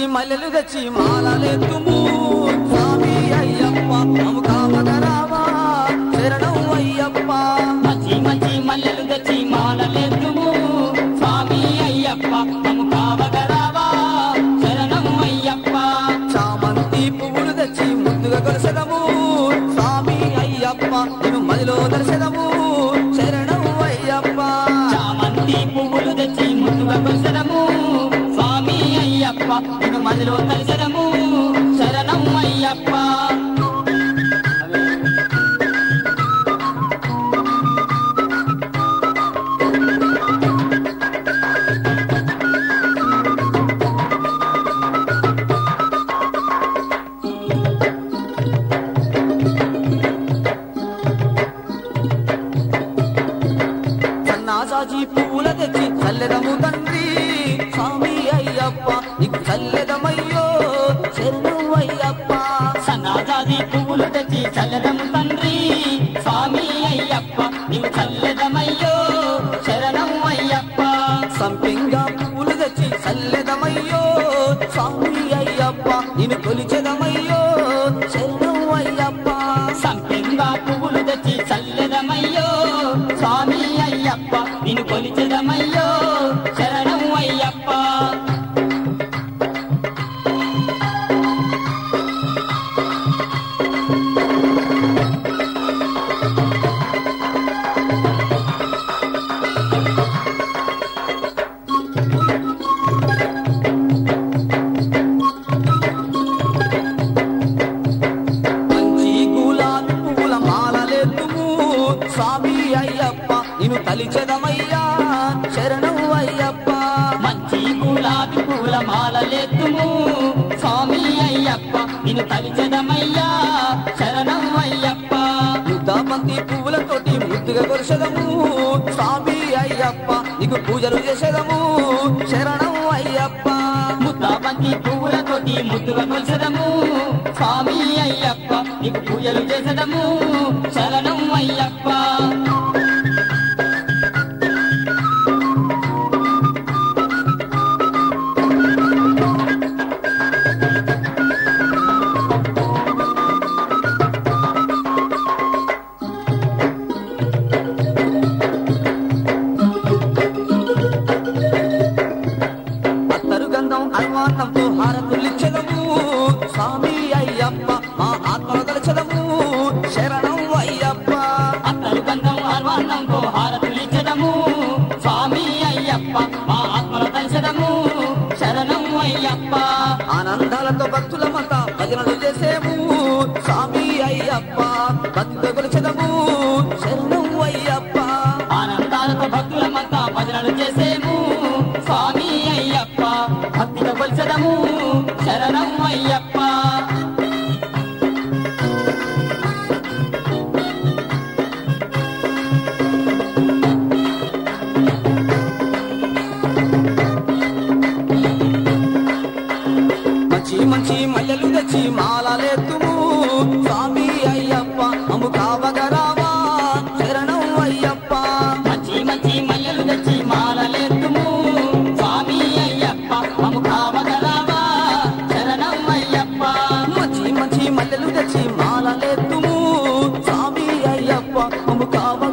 మల్లెలు తెచ్చి మాలలెత్తుము స్వామి అయ్యప్ప మము కామగరావా శరణం అయ్యప్ప మచి మచి మల్లెలు తెచ్చి మాలలెత్తుము స్వామి అయ్యప్ప మము కావగరావా శరణం అయ్యప్ప చామంతి పువ్వులు తెచ్చి ముందుగా కొలసదము స్వామి అయ్యప్ప నేను మదిలో దర్శనము శరణం అయ్యప్ప చామంతి పువ్వులు తెచ్చి ముందుగా కొసరము స్వామి అయ్యప్ప నేను మదిలో దర్శనము శరణం అయ్యప్ప సన్నాసాచి పువ్వుల తెచ్చి చల్లెదము తండ్రి స్వామి అయ్యప్ప నీకు చల్లెదమయ్యో శరణం అయ్యప్ప సన్నాజాది పువ్వులు తెచ్చి చల్లదము తండ్రి స్వామి అయ్యప్ప నీవు చల్లదమయ్యో శరణం అయ్యప్ప సంపింగా పువ్వులు తెచ్చి చల్లెదమయ్యో స్వామి అయ్యప్ప నిన్ను కొలిచెదమయ్యో శరణం అయ్యప్ప సంపెంగా పువ్వులు తెచ్చి చల్లదమయ్యో స్వామి అయ్యప్ప నిన్ను కొలిచెదమయ్యో శరణం అయ్యప్ప మంచి గులాబీ పువ్వుల మాలలెత్తుము స్వామి అయ్యప్ప నిన్ను తలిచెదమయ్యా శరణం అయ్యప్ప మంచి గులాబీ పూల మాలలెత్తుము స్వామి అయ్యప్ప నిన్ను తలిచెదమయ్యా శరణం అయ్యప్ప బంతి పువ్వులతోటి ముద్దుగా కొలిసెదము స్వామి అయ్యప్ప నీకు పూజలు చేసేదము శరణం అయ్యప్ప ముద్దాబంతి పువ్వులతోటి ముద్దుగా కొలిసెదము స్వామి అయ్యప్ప నీకు పూజలు చేసదము శరణం అయ్యప్ప అత్తరు గంధం అనుమానంతో హారతులిచ్చదము స్వామి అయ్యప్ప మా ఆత్మలు కలిసదము శరణం అయ్యప్ప అత్తరు గంధం ఆహ్వానంతో హారతులిచ్చదము స్వామి అయ్యప్ప మా ఆత్మల దర్శనము శరణం అయ్యప్ప ఆనందాలతో భక్తులమంతా భజనలు చేసేము స్వామి అయ్యప్ప భక్తితో కొలిచెదము శరణం అయ్యప్ప ఆనందాలతో భక్తులమంతా భజనలు చేసేము స్వామి అయ్యప్ప భక్తితో కొలిసదము శరణం అయ్యప్ప మంచి మంచి మల్లెలు తెచ్చి మాలలెత్తుము స్వామి అయ్యప్ప అమ్ము కావగరావా శరణం అయ్యప్ప మంచి మంచి మల్లెలు తెచ్చి మాలలెత్తుము స్వామి అయ్యప్ప మము కావగలవా శరణం అయ్యప్ప మంచి మంచి మల్లెలు తెచ్చి మాలలెత్తుము స్వామి అయ్యప్ప అమ్ము కావ